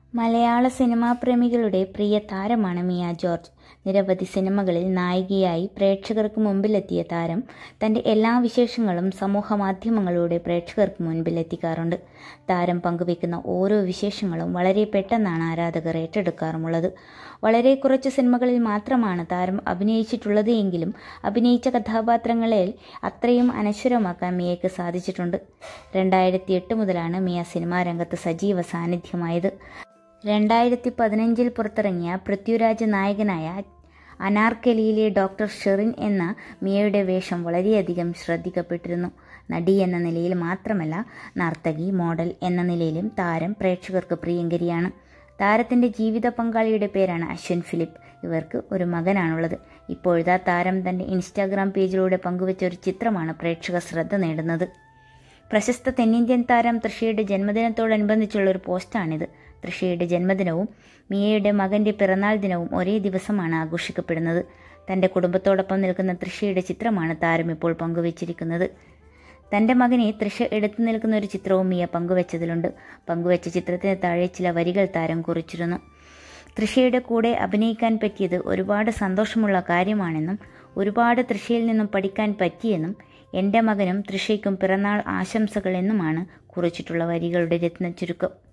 മലയാള സിനിമാ പ്രേമികളുടെ പ്രിയ താരമാണ് മിയ ജോർജ് നിരവധി സിനിമകളിൽ നായികയായി പ്രേക്ഷകർക്ക് മുമ്പിലെത്തിയ താരം തൻ്റെ എല്ലാ വിശേഷങ്ങളും സമൂഹ മാധ്യമങ്ങളിലൂടെ പ്രേക്ഷകർക്ക് മുൻപിൽ എത്തിക്കാറുണ്ട് താരം പങ്കുവെക്കുന്ന ഓരോ വിശേഷങ്ങളും വളരെ പെട്ടെന്നാണ് ആരാധകർ ഏറ്റെടുക്കാറുമുള്ളത് വളരെ കുറച്ച് സിനിമകളിൽ മാത്രമാണ് താരം അഭിനയിച്ചിട്ടുള്ളത് എങ്കിലും അഭിനയിച്ച കഥാപാത്രങ്ങളെ അത്രയും അനശ്വരമാക്കാൻ മിയയ്ക്ക് സാധിച്ചിട്ടുണ്ട് രണ്ടായിരത്തി എട്ട് മുതലാണ് മിയ സിനിമാ രംഗത്ത് സജീവ സാന്നിധ്യമായത് രണ്ടായിരത്തി പതിനഞ്ചിൽ പുറത്തിറങ്ങിയ പൃഥ്വിരാജ് നായകനായ അനാർക്കലിയിലെ ഡോക്ടർ ഷെറിൻ എന്ന മിയയുടെ വേഷം വളരെയധികം ശ്രദ്ധിക്കപ്പെട്ടിരുന്നു നടി എന്ന നിലയിൽ മാത്രമല്ല നർത്തകി മോഡൽ എന്ന നിലയിലും താരം പ്രേക്ഷകർക്ക് പ്രിയങ്കരിയാണ് താരത്തിൻ്റെ ജീവിത പങ്കാളിയുടെ പേരാണ് അശ്വിൻ ഫിലിപ്പ് ഇവർക്ക് ഒരു മകനാണുള്ളത് ഇപ്പോഴത്തെ താരം തൻ്റെ ഇൻസ്റ്റാഗ്രാം പേജിലൂടെ പങ്കുവച്ച ഒരു ചിത്രമാണ് പ്രേക്ഷക ശ്രദ്ധ നേടുന്നത് പ്രശസ്ത തെന്നിന്ത്യൻ താരം തൃഷയുടെ ജന്മദിനത്തോടനുബന്ധിച്ചുള്ള ഒരു പോസ്റ്റാണിത് തൃഷയുടെ ജന്മദിനവും മിയയുടെ മകന്റെ പിറന്നാൾ ദിനവും ഒരേ ദിവസമാണ് ആഘോഷിക്കപ്പെടുന്നത് തന്റെ കുടുംബത്തോടൊപ്പം നിൽക്കുന്ന തൃഷയുടെ ചിത്രമാണ് താരം ഇപ്പോൾ പങ്കുവച്ചിരിക്കുന്നത് തന്റെ മകനെ തൃഷ എടുത്തു നിൽക്കുന്ന ഒരു ചിത്രവും മിയ പങ്കുവച്ചതിലുണ്ട് പങ്കുവച്ച ചിത്രത്തിന് താഴെ ചില വരികൾ താരം കുറിച്ചിരുന്നു തൃഷയുടെ കൂടെ അഭിനയിക്കാൻ പറ്റിയത് ഒരുപാട് സന്തോഷമുള്ള കാര്യമാണെന്നും ഒരുപാട് തൃഷയിൽ നിന്നും പഠിക്കാൻ പറ്റിയെന്നും എൻ്റെ മകനും തൃഷയ്ക്കും പിറന്നാൾ ആശംസകൾ എന്നുമാണ് കുറിച്ചിട്ടുള്ള വരികളുടെ രത്ന ചുരുക്കം